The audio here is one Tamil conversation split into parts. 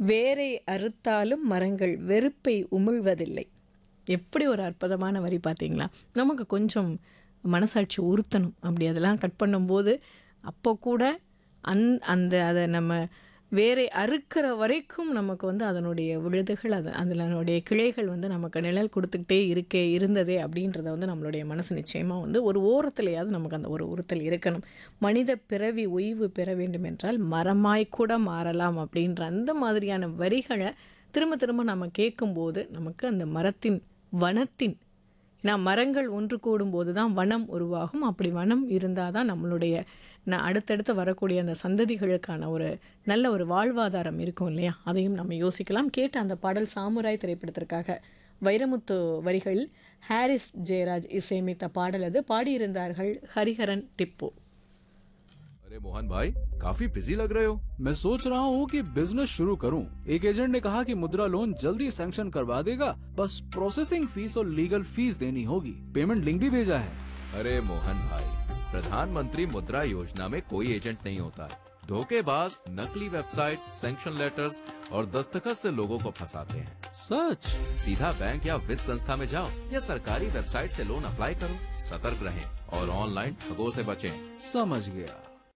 வேரை அறுத்தாலும் மரங்கள் வெறுப்பை உமிழ்வதில்லை எப்படி ஒரு அற்புதமான வரி பார்த்தீங்களா நமக்கு கொஞ்சம் மனசாட்சி உறுத்தணும் அப்படி அதெல்லாம் கட் பண்ணும்போது அப்போ கூட அந் அந்த அதை நம்ம வேரை அறுக்கிற வரைக்கும் நமக்கு வந்து அதனுடைய விழுதுகள் அது அதனுடைய கிளைகள் வந்து நமக்கு நிழல் கொடுத்துக்கிட்டே இருக்கே இருந்ததே அப்படின்றத வந்து நம்மளுடைய மனசு நிச்சயமாக வந்து ஒரு ஓரத்துலையாவது நமக்கு அந்த ஒரு உறுத்தல் இருக்கணும் மனித பிறவி ஓய்வு பெற வேண்டும் என்றால் மரமாய் கூட மாறலாம் அப்படின்ற அந்த மாதிரியான வரிகளை திரும்ப திரும்ப நம்ம கேட்கும்போது நமக்கு அந்த மரத்தின் வனத்தின் ஏன்னா மரங்கள் ஒன்று கூடும்போது தான் வனம் உருவாகும் அப்படி வனம் இருந்தால் தான் நம்மளுடைய ந- அடுத்தடுத்து வரக்கூடிய அந்த சந்ததிகளுக்கான ஒரு நல்ல ஒரு வாழ்வாதாரம் இருக்கும் இல்லையா அதையும் நம்ம யோசிக்கலாம் கேட்ட அந்த பாடல் சாமுராய் திரைப்படத்திற்காக வைரமுத்து வரிகளில் ஹாரிஸ் ஜெயராஜ் இசையமைத்த பாடல் அது பாடியிருந்தார்கள் ஹரிஹரன் திப்பு अरे मोहन भाई काफी बिजी लग रहे हो मैं सोच रहा हूँ कि बिजनेस शुरू करूँ एक एजेंट ने कहा कि मुद्रा लोन जल्दी सैंक्शन करवा देगा बस प्रोसेसिंग फीस और लीगल फीस देनी होगी पेमेंट लिंक भी भेजा है अरे मोहन भाई प्रधानमंत्री मुद्रा योजना में कोई एजेंट नहीं होता है धोखेबाज नकली वेबसाइट सैंक्शन लेटर्स और दस्तखत से लोगों को फंसाते हैं सच सीधा बैंक या वित्त संस्था में जाओ या सरकारी वेबसाइट से लोन अप्लाई करो सतर्क रहें और ऑनलाइन ठगों से बचें समझ गया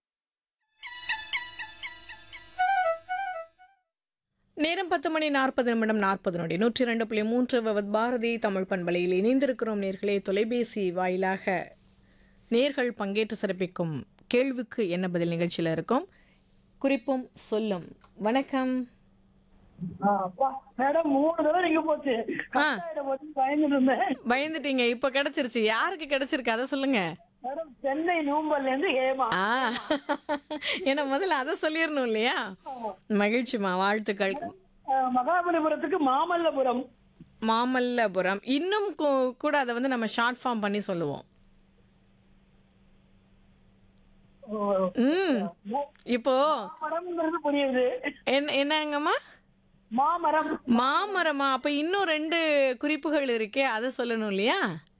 நேரம் பத்து மணி நாற்பது நிமிடம் நாற்பது நொடி நூற்றி ரெண்டு புள்ளி மூன்று விவத் பாரதி தமிழ் பண்பலையில் இணைந்திருக்கிறோம் நேர்களே தொலைபேசி வாயிலாக நேர்கள் பங்கேற்று சிறப்பிக்கும் கேள்விக்கு என்ன பதில் நிகழ்ச்சியில் இருக்கும் குறிப்பும் சொல்லும் வணக்கம் ஆ, அப்பா. மேடம் மூணு தடவை நீங்க போச்சு கட்டாயிட போச்சு பயந்துட்டு இருந்தேன் பயந்துட்டீங்க இப்போ கிடைச்சிருச்சு யாருக்கு கிடைச்சிருக்கு அதை சொல்லுங்க மேடம் சென்னை நூம்பல்ல இருந்து ஹேமா ஆ ஏன்னா முதல்ல அதை சொல்லிடணும் இல்லையா மகிழ்ச்சிமா வாழ்த்துக்கள் ஆ, மகாபலிபுரத்துக்கு மாமல்லபுரம் மாமல்லபுரம் இன்னும் கூ- கூட அதை வந்து நம்ம ஷார்ட் ஃபார்ம் பண்ணி சொல்லுவோம் ஓ, ம் இப்போ மாமரம்ங்கிறது புரியுது என்ன என்னங்கம்மா மாமரம் மாமரமா அப்ப இன்னும் ரெண்டு குறிப்புகள் இருக்கே அதை சொல்லணும் இல்லையா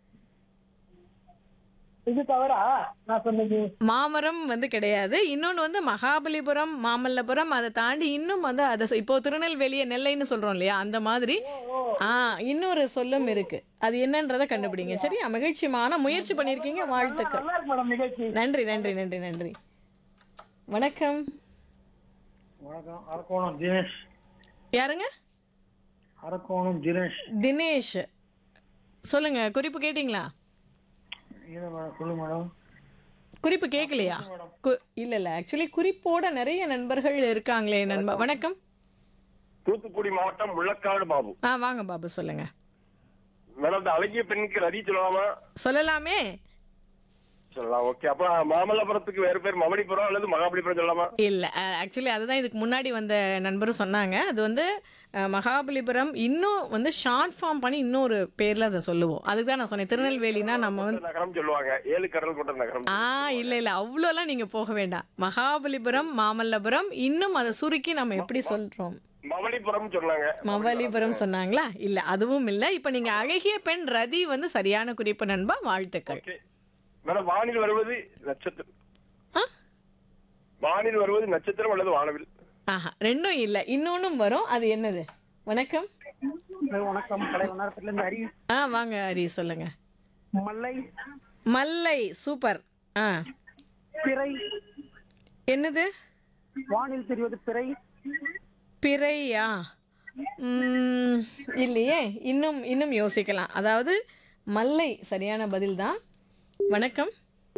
இது தவறா நான் சொன்னது மாமரம் வந்து கிடையாது இன்னொன்று வந்து மகாபலிபுரம் மாமல்லபுரம் அதை தாண்டி இன்னும் வந்து அதை சொ- இப்போ திருநெல்வேலியை நெல்லைன்னு சொல்றோம் இல்லையா அந்த மாதிரி ஆ இன்னொரு சொல்லும் இருக்கு அது என்னன்றதை கண்டுபிடிங்க சரியா மகிழ்ச்சிமான முயற்சி பண்ணியிருக்கீங்க வாழ்த்துக்கள் நல்லா இருக்கு மேடம் நிகழ்ச்சி நன்றி நன்றி நன்றி நன்றி வணக்கம் வணக்கம் அரக்கோணம் தினேஷ் யாருங்க அரக்கோணம் தினேஷ் தினேஷ் சொல்லுங்க குறிப்பு கேட்டிங்களா இது மேடம் சொல்லுங்க மேடம் குறிப்பு கேட்கலையா கு- இல்ல இல்ல ஆக்சுவலி குறிப்போட நிறைய நண்பர்கள் இருக்காங்களே நண்பா வணக்கம் தூத்துக்குடி மாவட்டம் முள்ளக்காடு பாபு ஆ வாங்க பாபு சொல்லுங்க மேடம் இந்த அழகிய பெண்ணுக்கு ரதி சொல்லலாமா சொல்லலாமே சொல்லலாம் ஓகே அப்ப மாமல்லபுரத்துக்கு வேற பேர் மமடிபுரம் அல்லது மகாபலிபுரம் சொல்லலாமா இல்ல ஆக்சுவலி அதுதான் இதுக்கு முன்னாடி வந்த நண்பரும் சொன்னாங்க அது வந்து அஹ், மகாபலிபுரம் இன்னும் வந்து ஷார்ட் ஃபார்ம் பண்ணி இன்னொரு பேர்ல அதை சொல்லுவோம் அதுக்கு தான் நான் சொன்னேன் திருநெல்வேலினா நம்ம வந்து நகரம் சொல்லுவாங்க ஏழு கடல் கொண்ட நகரம் ஆ இல்ல இல்ல அவ்வளோலாம் நீங்க போக வேண்டாம் மகாபலிபுரம் மாமல்லபுரம் இன்னும் அதை சுருக்கி நம்ம எப்படி சொல்றோம் மமடிபுரம் சொன்னாங்க மவலிபுரம் சொன்னாங்களா இல்ல அதுவும் இல்ல இப்ப நீங்க அழகிய பெண் ரதி வந்து சரியான குறிப்பு நண்பா வாழ்த்துக்கள் ஓகே மேடம் வானில் வருவது நட்சத்திரம் ஆ? வானில் வருவது நட்சத்திரம் அல்லது வானவில் ஆஹா ரெண்டும் இல்ல இன்னொன்னும் வரும் அது என்னது வணக்கம் வணக்கம் கடை வண்ணாரத்துல இருந்து அரி ஆ வாங்க ஹரி சொல்லுங்க மல்லை மல்லை சூப்பர் ஆ பிறை என்னது வானில் தெரிவது பிறை பிறையா ம், இல்லையே இன்னும் இன்னும் யோசிக்கலாம் அதாவது மல்லை சரியான பதில் தான் வணக்கம்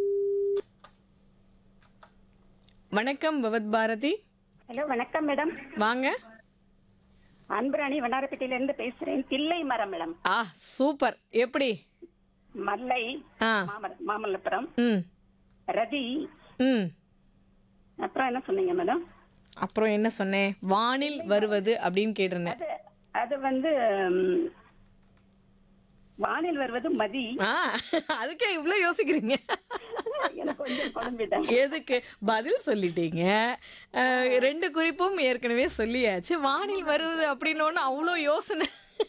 வணக்கம் பவத் பாரதி ஹலோ வணக்கம் மேடம் வாங்க அன்பராணி வண்ணாரப்பேட்டையில இருந்து பேசுறேன் தில்லை மரம் மேடம் ஆ சூப்பர் எப்படி மல்லை ஆ மாமர- மாமல்லபுரம் ம் ரதி ம் அப்புறம் என்ன சொன்னீங்க மேடம் அப்புறம் என்ன சொன்னேன் வானில் வருவது அப்படின்னு கேட்டிருந்தேன் அது அது வந்து ம், வானில் வருவது மதி ஆ அதுக்கே இவ்வளோ யோசிக்கிறீங்க எனக்கு கொஞ்சம் குழம்பிட்டேன் எதுக்கு பதில் சொல்லிட்டீங்க அஹ், ரெண்டு குறிப்பும் ஏற்கனவே சொல்லியாச்சு வானில் வருவது அப்படின்னு ஒன்று அவ்வளோ யோசனை